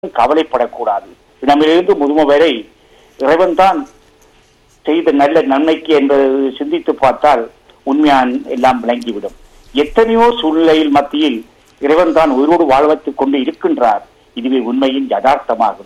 கவலைப்படக்கூடாது நம்மிலிருந்து முதுமை வரை இறைவன் தான் செய்த நல்ல நன்மைக்கு என்பதை சிந்தித்து பார்த்தால் உண்மையான் எல்லாம் விளங்கிவிடும் எத்தனையோ சூழ்நிலையில் மத்தியில் இறைவன் தான் உயிரோடு வாழ வைத்துக் கொண்டு இருக்கின்றார் இதுவே உண்மையின் யதார்த்தமாகும்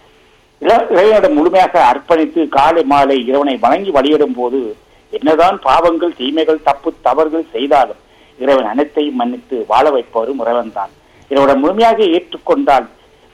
இள- இறைவனிடம் முழுமையாக அர்ப்பணித்து காலை மாலை இறைவனை வணங்கி வழியிடும் போது என்னதான் பாவங்கள் தீமைகள் தப்பு தவறுகள் செய்தாலும் இறைவன் அனைத்தையும் மன்னித்து வாழ வைப்பவரும் இறைவன் தான் இறைவனை முழுமையாக ஏற்றுக்கொண்டால்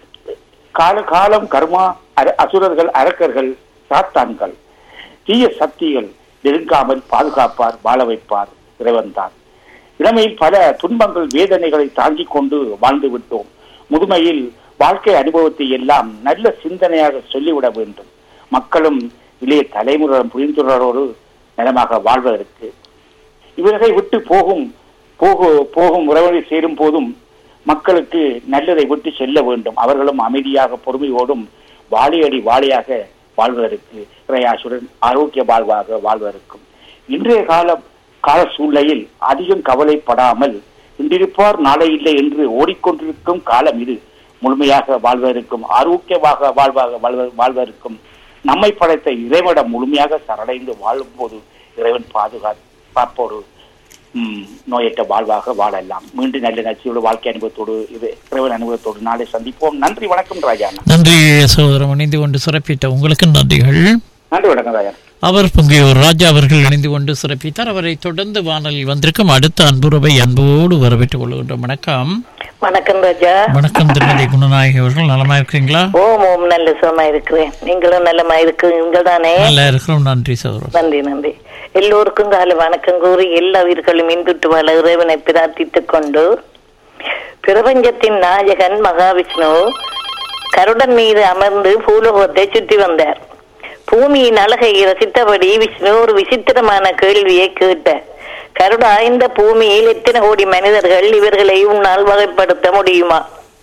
கால காலம் கர்மா அர- அசுரர்கள் அரக்கர்கள் சாத்தான்கள் தீய சக்திகள் நெருங்காமல் பாதுகாப்பார் வாழ வைப்பார் இறைவன் தான் இளமையில் பல துன்பங்கள் வேதனைகளை தாங்கிக் கொண்டு வாழ்ந்து விட்டோம் முதுமையில் வாழ்க்கை அனுபவத்தை எல்லாம் நல்ல சிந்தனையாக சொல்லிவிட வேண்டும் மக்களும் இளைய தலைமுறையிடம் புரிந்துணர்வோடு நலமாக வாழ்வதற்கு இவர்களை விட்டு போகும் போகு போகும் உறவை சேரும் போதும் மக்களுக்கு நல்லதை விட்டு செல்ல வேண்டும் அவர்களும் அமைதியாக பொறுமையோடும் வாழையடி வாழையாக வாழ்வதற்கு இறையாசுடன் ஆரோக்கிய வாழ்வாக வாழ்வதற்கும் இன்றைய காலம் கால சூழ்நிலையில் அதிகம் கவலைப்படாமல் இன்றிருப்பார் நாளை இல்லை என்று ஓடிக்கொண்டிருக்கும் காலம் இது முழுமையாக வாழ்வதற்கும் ஆரோக்கியமாக வாழ்வாக வாழ்வ- வாழ்வதற்கும் நம்மை படைத்த இறைவனிடம் முழுமையாக சரணடைந்து வாழும்போது இறைவன் பாதுகாப்போடு ம், நோயற்ற வாழ்வாக வாழலாம் மீண்டும் நல்ல நச்சியோடு வாழ்க்கை அனுபவத்தோடு இது இறைவன் அனுபவத்தோடு நாளை சந்திப்போம் நன்றி வணக்கம் ராஜா நன்றி சகோதரம் இணைந்து கொண்டு சிறப்பித்த உங்களுக்கு நன்றிகள் நன்றி வணக்கம் ராஜா அவர் பொங்கியோர் ராஜா அவர்கள் இணைந்து கொண்டு சிறப்பித்தார் அவரை தொடர்ந்து வானலில் வந்திருக்கும் அடுத்த அன்புறவை அன்போடு வரவேற்றுக் கொள்கின்றோம் வணக்கம் வணக்கம் ராஜா வணக்கம் திருமதி குணநாயகி அவர்கள் நலமா இருக்கீங்களா ஓம் ஓம் நல்ல சுகமா இருக்கிறேன் நீங்களும் நல்லமா இருக்குங்க தானே நல்லா இருக்கிறோம் நன்றி சகோதரம் நன்றி நன்றி எல்லோருக்கும் காலை வணக்கம் கூறி எல்லா உயிர்களும் இந்துட்டு வாழ இறைவனை பிரார்த்தித்துக் கொண்டு பிரபஞ்சத்தின் நாயகன் மகாவிஷ்ணு கருடன் மீது அமர்ந்து பூலோகத்தை சுற்றி வந்தார் பூமியின் அழகை ரசித்தபடி விஷ்ணு ஒரு விசித்திரமான கேள்வியை கேட்டார் கருடா இந்த பூமியில் எத்தனை கோடி மனிதர்கள் இவர்களை உன்னால் வகைப்படுத்த முடியுமா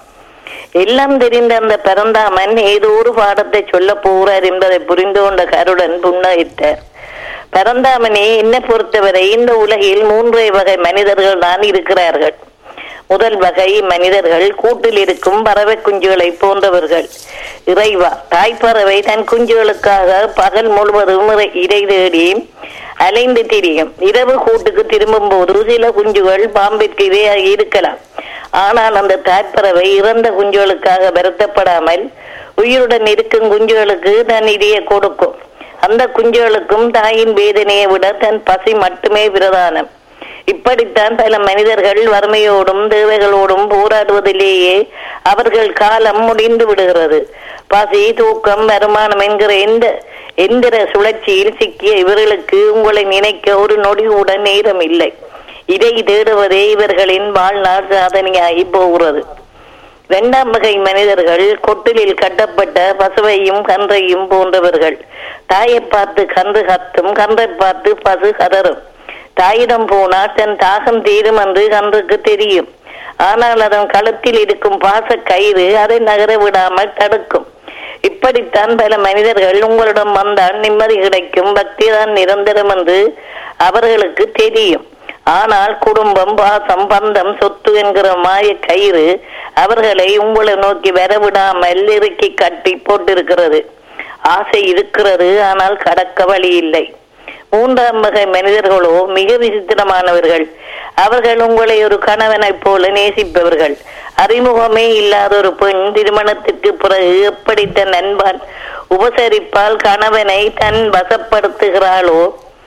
எல்லாம் தெரிந்த அந்த பரந்தாமன் ஏதோ ஒரு பாடத்தை சொல்ல போகிறார் என்பதை புரிந்து கொண்ட கருடன் புன்னகைத்தார் பரந்தாமனே என்னை பொறுத்தவரை இந்த உலகில் மூன்றே வகை மனிதர்கள் தான் இருக்கிறார்கள் முதல் வகை மனிதர்கள் கூட்டில் இருக்கும் பறவை குஞ்சுகளை போன்றவர்கள் இறைவா தாய்ப்பறவை தன் குஞ்சுகளுக்காக பகல் முழுவதும் இறை- இறை தேடி அலைந்து திரியும் இரவு கூட்டுக்கு திரும்பும் போது சில குஞ்சுகள் பாம்பிற்கு இரையாகி இருக்கலாம் ஆனால் அந்த தாய்ப்பறவை இறந்த குஞ்சுகளுக்காக வருத்தப்படாமல் உயிருடன் இருக்கும் குஞ்சுகளுக்கு தன் இதையை கொடுக்கும் அந்த குஞ்சுகளுக்கும் தாயின் வேதனையை விட தன் பசி மட்டுமே பிரதானம் இப்படித்தான் பல மனிதர்கள் வறுமையோடும் தேவைகளோடும் போராடுவதிலேயே அவர்கள் காலம் முடிந்து விடுகிறது பசி தூக்கம் வருமானம் என்கிற எந்த எந்திர சுழற்சியில் சிக்கிய இவர்களுக்கு உங்களை நினைக்க ஒரு நொடி கூட நேரம் இல்லை இதை தேடுவதே இவர்களின் வாழ்நாள் சாதனையாகி போகிறது இரண்டாம் வகை மனிதர்கள் கொட்டிலில் கட்டப்பட்ட பசுவையும் கன்றையும் போன்றவர்கள் தாயை பார்த்து கன்று கத்தும் கன்றை பார்த்து பசு கதறும் தாயிடம் போனால் தன் தாகம் தீரும் என்று கன்றுக்கு தெரியும் ஆனால் அதன் கழுத்தில் இருக்கும் பாச கயிறு அதை நகர விடாமல் தடுக்கும் இப்படித்தான் பல மனிதர்கள் உங்களிடம் வந்தால் நிம்மதி கிடைக்கும் பக்திதான் நிரந்தரம் என்று அவர்களுக்கு தெரியும் ஆனால் குடும்பம் பாசம் பந்தம் சொத்து என்கிற மாய கயிறு அவர்களை உங்களை நோக்கி வரவிடாமல் இறுக்கி கட்டி போட்டிருக்கிறது ஆசை இருக்கிறது ஆனால் கடக்க வழி இல்லை மூன்றாம் வகை மனிதர்களோ மிக விசித்திரமானவர்கள் அவர்கள் உங்களை ஒரு கணவனைப் போல நேசிப்பவர்கள் அறிமுகமே இல்லாத ஒரு பெண் திருமணத்திற்கு பிறகு எப்படி தன் அன்பால் உபசரிப்பால் கணவனை தன் வசப்படுத்துகிறாளோ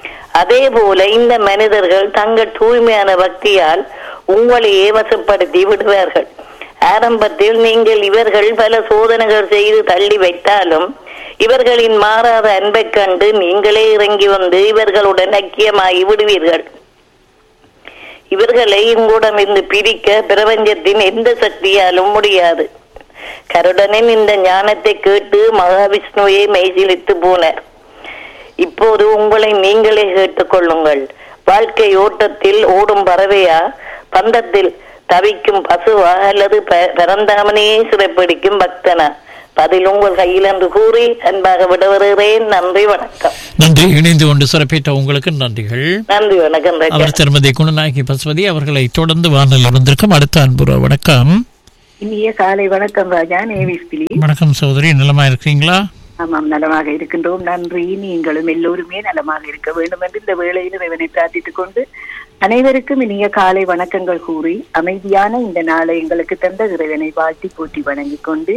அதே போல இந்த மனிதர்கள் தங்கள் தூய்மையான பக்தியால் உங்களையே வசப்படுத்தி விடுவார்கள் ஆரம்பத்தில் நீங்கள் இவர்கள் பல சோதனைகள் செய்து தள்ளி வைத்தாலும் இவர்களின் மாறாத அன்பைக் கண்டு நீங்களே இறங்கி வந்து இவர்களுடன் ஐக்கியமாகி விடுவீர்கள் இவர்களை உங்களிடமிருந்து பிரிக்க பிரபஞ்சத்தின் எந்த சக்தியாலும் முடியாது கருடனின் இந்த ஞானத்தை கேட்டு மகாவிஷ்ணுவை மெய்சிலித்து போனார் இப்போது உங்களை நீங்களே கேட்டுக்கொள்ளுங்கள் வாழ்க்கை ஓட்டத்தில் ஓடும் பறவையா பந்தத்தில் தவிக்கும் பசுவா அல்லது ப- பரந்தாமனையே சிறைப்பிடிக்கும் பக்தனா பதில் உங்கள் கையில் என்று கூறி அன்பாக விடுவருகிறேன் நன்றி வணக்கம் நன்றி இணைந்து கொண்டு சிறப்பித்த உங்களுக்கு நன்றிகள் நன்றி வணக்கம் ராஜா அவர் திருமதி குணநாயகி பசுபதி அவர்களை தொடர்ந்து வானலில் வந்திருக்கும் அடுத்த அன்புற வணக்கம் இனிய காலை வணக்கம் ராஜா நேவிஸ்பிலி வணக்கம் சகோதரி நலமா இருக்கீங்களா ஆமாம் நலமாக இருக்கின்றோம் நன்றி நீங்களும் எல்லோருமே நலமாக இருக்க வேண்டும் என்று இந்த வேளையில் இறைவனை பிரார்த்தித்துக் கொண்டு அனைவருக்கும் இனிய காலை வணக்கங்கள் கூறி அமைதியான இந்த நாளை எங்களுக்கு தந்த இறைவனை வாழ்த்தி போற்றி வணங்கிக் கொண்டு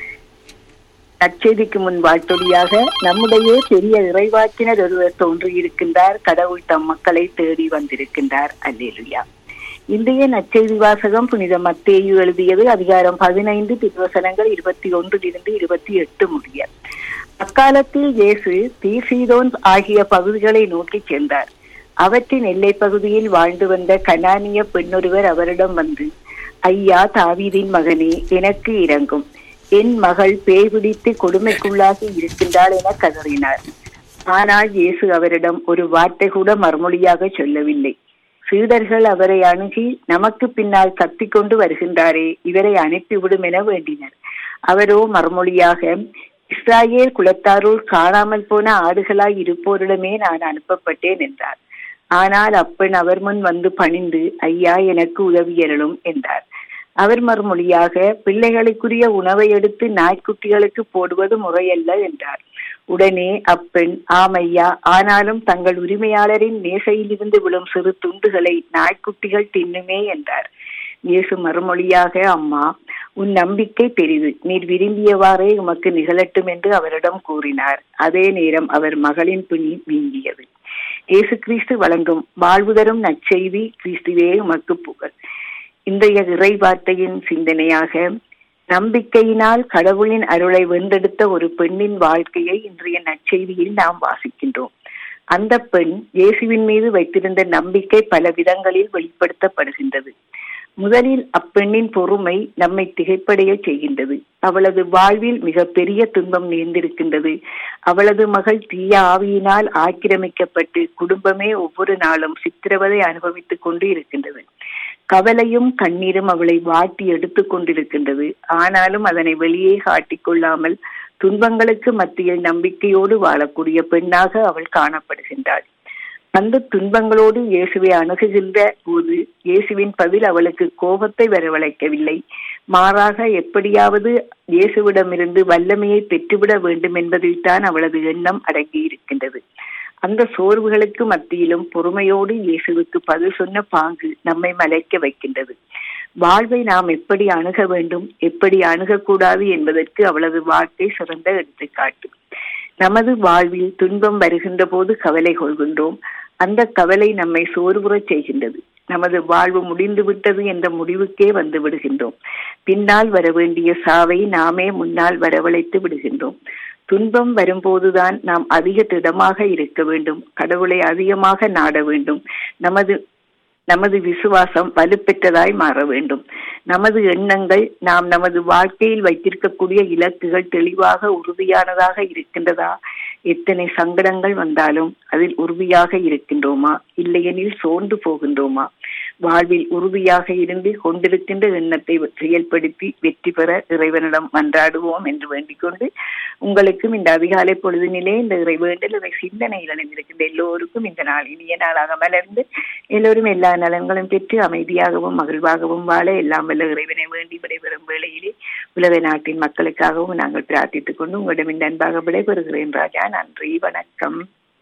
நற்செய்திக்கு முன் வாழ்த்தொழியாக நம்முடைய பெரிய இறைவாக்கினர் ஒருவர் தோன்றியிருக்கின்றார் கடவுள் தம் மக்களை தேடி வந்திருக்கின்றார் அல்லேலுயா இன்றைய நற்செய்தி வாசகம் புனித மத்தேயு எழுதியது அதிகாரம் பதினைந்து திருவசனங்கள் இருபத்தி ஒன்றிலிருந்து இருபத்தி எட்டு முடிய அக்காலத்தில் இயேசு தீசீதோன் ஆகிய பகுதிகளை நோக்கி சென்றார் அவற்றின் எல்லை பகுதியில் வாழ்ந்து வந்த கனானிய பெண்ணொருவர் அவரிடம் வந்து ஐயா தாவீதின் மகனே எனக்கு இறங்கும் என் மகள் பேய் பிடித்து கொடுமைக்குள்ளாகி இருக்கின்றாள் என கதறினார் ஆனால் இயேசு அவரிடம் ஒரு வார்த்தை கூட மறுமொழியாக சொல்லவில்லை சீடர்கள் அவரை அணுகி நமக்கு பின்னால் கத்திக் கொண்டு வருகின்றாரே இவரை அனுப்பிவிடும் என வேண்டினர் அவரோ மறுமொழியாக இஸ்ராயேல் குலத்தாருள் காணாமல் போன ஆடுகளாய் இருப்போரிடமே நான் அனுப்பப்பட்டேன் என்றார் ஆனால் அப்பெண் அவர் முன் வந்து பணிந்து ஐயா எனக்கு உதவியருளும் என்றார் அவர் மறுமொழியாக பிள்ளைகளுக்குரிய உணவை எடுத்து நாய்க்குட்டிகளுக்கு போடுவது முறையல்ல என்றார் உடனே அப்பெண் ஆமையா ஆனாலும் தங்கள் உரிமையாளரின் மேசையிலிருந்து விழும் சிறு துண்டுகளை நாய்க்குட்டிகள் தின்னுமே என்றார் இயேசு மறுமொழியாக அம்மா உன் நம்பிக்கை பெரிது நீர் விரும்பியவாறே உமக்கு நிகழட்டும் என்று அவரிடம் கூறினார் அதே நேரம் அவர் மகளின் பிணி நீங்கியது இயேசு கிறிஸ்து வழங்கும் வாழ்வு தரும் நற்செய்தி கிறிஸ்துவே உமக்கு புகழ் இன்றைய இறை வார்த்தையின் சிந்தனையாக நம்பிக்கையினால் கடவுளின் அருளை வென்றெடுத்த ஒரு பெண்ணின் வாழ்க்கையை இன்றைய நற்செய்தியில் நாம் வாசிக்கின்றோம் அந்த பெண் இயேசுவின் மீது வைத்திருந்த நம்பிக்கை பல விதங்களில் வெளிப்படுத்தப்படுகின்றது முதலில் அப்பெண்ணின் பொறுமை நம்மை திகைப்படைய செய்கின்றது அவளது வாழ்வில் மிக பெரிய துன்பம் நேர்ந்திருக்கின்றது அவளது மகள் தீய ஆவியினால் ஆக்கிரமிக்கப்பட்டு குடும்பமே ஒவ்வொரு நாளும் சித்திரவதை அனுபவித்துக் கொண்டு இருக்கின்றது கவலையும் கண்ணீரும் அவளை வாட்டி எடுத்துக் கொண்டிருக்கின்றது ஆனாலும் அதனை வெளியே காட்டிக் கொள்ளாமல் துன்பங்களுக்கு மத்தியில் நம்பிக்கையோடு வாழக்கூடிய பெண்ணாக அவள் காணப்படுகின்றாள் அந்த துன்பங்களோடு இயேசுவை அணுகுகின்ற போது இயேசுவின் பதில் அவளுக்கு கோபத்தை வரவழைக்கவில்லை மாறாக எப்படியாவது இயேசுவிடமிருந்து வல்லமையை பெற்றுவிட வேண்டும் என்பதில் தான் அவளது எண்ணம் அடங்கி இருக்கின்றது அந்த சோர்வுகளுக்கு மத்தியிலும் பொறுமையோடு இயேசுவுக்கு பதில் சொன்ன பாங்கு நம்மை மலைக்க வைக்கின்றது வாழ்வை நாம் எப்படி அணுக வேண்டும் எப்படி அணுகக்கூடாது என்பதற்கு அவளது வாழ்க்கை சிறந்த எடுத்துக்காட்டு நமது வாழ்வில் துன்பம் வருகின்ற போது கவலை கொள்கின்றோம் அந்த கவலை நம்மை சோர்வுறச் செய்கின்றது நமது வாழ்வு முடிந்து விட்டது என்ற முடிவுக்கே வந்து விடுகின்றோம் பின்னால் வர வேண்டிய சாவை நாமே முன்னால் வரவழைத்து விடுகின்றோம் துன்பம் வரும்போதுதான் நாம் அதிக திடமாக இருக்க வேண்டும் கடவுளை அதிகமாக நாட வேண்டும் நமது நமது விசுவாசம் வலுப்பெற்றதாய் மாற வேண்டும் நமது எண்ணங்கள் நாம் நமது வாழ்க்கையில் வைத்திருக்கக்கூடிய இலக்குகள் தெளிவாக உறுதியானதாக இருக்கின்றதா எத்தனை சங்கடங்கள் வந்தாலும் அதில் உறுதியாக இருக்கின்றோமா இல்லையெனில் சோர்ந்து போகின்றோமா வாழ்வில் உறுதியாக இருந்து கொண்டிருக்கின்ற எண்ணத்தை செயல்படுத்தி வெற்றி பெற இறைவனிடம் மன்றாடுவோம் என்று வேண்டிக் கொண்டு உங்களுக்கும் இந்த அதிகாலை பொழுதினிலே இந்த இறை வேண்டல் இறை சிந்தனையில் இணைந்திருக்கின்ற எல்லோருக்கும் இந்த நாள் இனிய நாளாக மலர்ந்து எல்லோரும் எல்லா நலன்களும் பெற்று அமைதியாகவும் மகிழ்வாகவும் வாழ எல்லாம் வல்ல இறைவனை வேண்டி விடைபெறும் வேளையிலே உலக நாட்டின் மக்களுக்காகவும் நாங்கள் பிரார்த்தித்துக் கொண்டு உங்களிடம் இந்த அன்பாக விடைபெறுகிறேன் ராஜா நன்றி வணக்கம்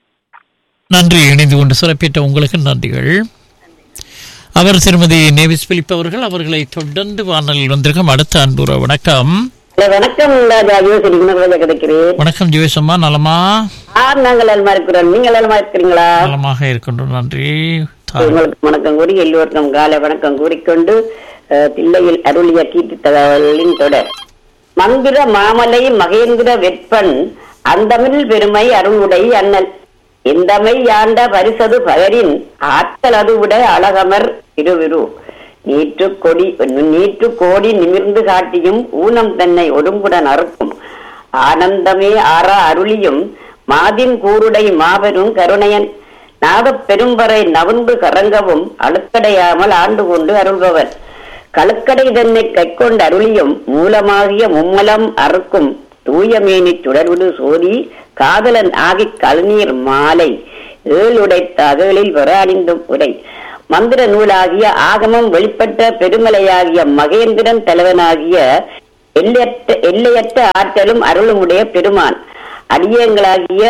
நன்றி இணைந்து கொண்டு சிறப்பித்த உங்களுக்கு நன்றிகள் அவர் திருமதி நேவிஸ் பிலிப் அவர்கள் அவர்களை தொடர்ந்து வானலில் வந்திருக்கும் அடுத்த அன்புற வணக்கம் ஹலோ, வணக்கம் ராஜா யோசரி உணர்வுல கிடைக்கிறேன் வணக்கம் ஜிவேசம்மா நலமா ஆர் நாங்கள் நலமா இருக்கிறோம் நீங்க நலமா இருக்கிறீங்களா நலமாக இருக்கின்றோம் நன்றி தா- உங்களுக்கு வணக்கம் கூறி எல்லோருக்கும் காலை வணக்கம் கூறிக்கொண்டு அஹ், தில்லையில் அருளிய கீர்த்தி தகவலின் தொடர் மந்திர மாமலை மகேந்திர வெப்பன் அந்தமிழ் பெருமை அருளுடை அண்ணல் எந்தமை யாண்ட பரிசது பகரின் ஆற்றல் அது விட அழகமர் திருவிரு நீற்று கொடி நீற்று கோடி நிமிர்ந்து காட்டியும் ஊனம் தன்னை ஒடுங்குடன் அறுக்கும் ஆனந்தமே ஆறா அருளியும் மாதின் கூருடை மாபெரும் கருணையன் நாகப் பெரும்பறை நவுண்டு கறங்கவும் அழுக்கடையாமல் ஆண்டு கொண்டு அருள்பவர் களுக்கடை தன்னை கைக்கொண்டு அருளியும் மூலமாகிய மும்மலம் அறுக்கும் தூயமேனி சுடர்விடு சோதி காதலன் ஆகிக் கழுநீர் மாலை ஏழுடைத்த அகலில் வர அணிந்தும் உடை மந்திர நூலாகிய ஆகமம் வெளிப்பட்ட பெருமலையாகிய மகேந்திரன் தலைவனாகிய எல்லையற்ற எல்லையற்ற ஆற்றலும் அருளுமுடைய பெருமான் அடியங்களாகிய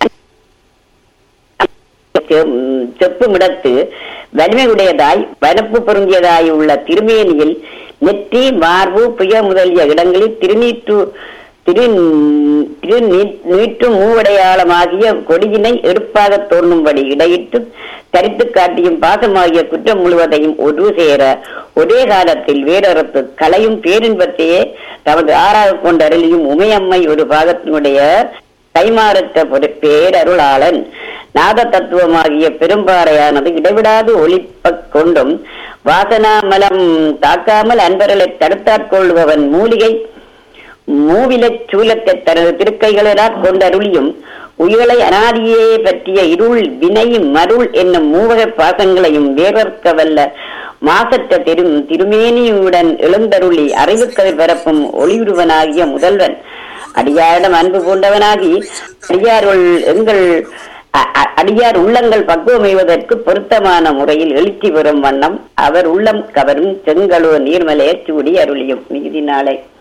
செப்புமிடத்து வலிமையுடையதாய் வனப்பு பொருந்தியதாய் உள்ள திருமேனியில் நெற்றி மார்பு புய முதலிய இடங்களில் திருநீற்று திரு திரு நீற்று மூவடையாளமாகிய கொடியினை எடுப்பாக தோன்றும்படி இடையிட்டு தரித்து காட்டியும் பாசமாகிய குற்றம் முழுவதையும் ஒரு சேர ஒரே காலத்தில் வேறறுத்து கலையும் பேரின்பத்தையே தமது ஆறாக கொண்ட அருளியும் உமையம்மை ஒரு பாகத்தினுடைய கைமாறற்ற பொரு- பேரருளாளன் நாத தத்துவமாகிய பெரும்பாறையானது இடைவிடாது ஒளிப்பக் கொண்டும் வாசனாமலம் தாக்காமல் அன்பர்களை தடுத்தாட்கொள்பவன் மூலிகை மூவிலச் சூலத்தை தனது திருக்கைகளினால் கொண்டருளியும் உயிரை அனாதியே பற்றிய இருள் வினை மருள் என்னும் மூவகை பாசங்களையும் வேறற்க வல்ல மாசற்ற திரு திருமேனியுடன் எழுந்தருளி அறிவுக்கதிர் பரப்பும் ஒளியுருவனாகிய முதல்வன் அடியாரிடம் அன்பு கொண்டவனாகி அடியாருள் எங்கள் அ- அ- அடியார் உள்ளங்கள் பக்குவமைவதற்கு பொருத்தமான முறையில் எழுச்சி பெறும் வண்ணம் அவர் உள்ளம் கவரும் செங்கழுவ நீர்மலையச் சூடி அருளியும் மிகுதி நாளை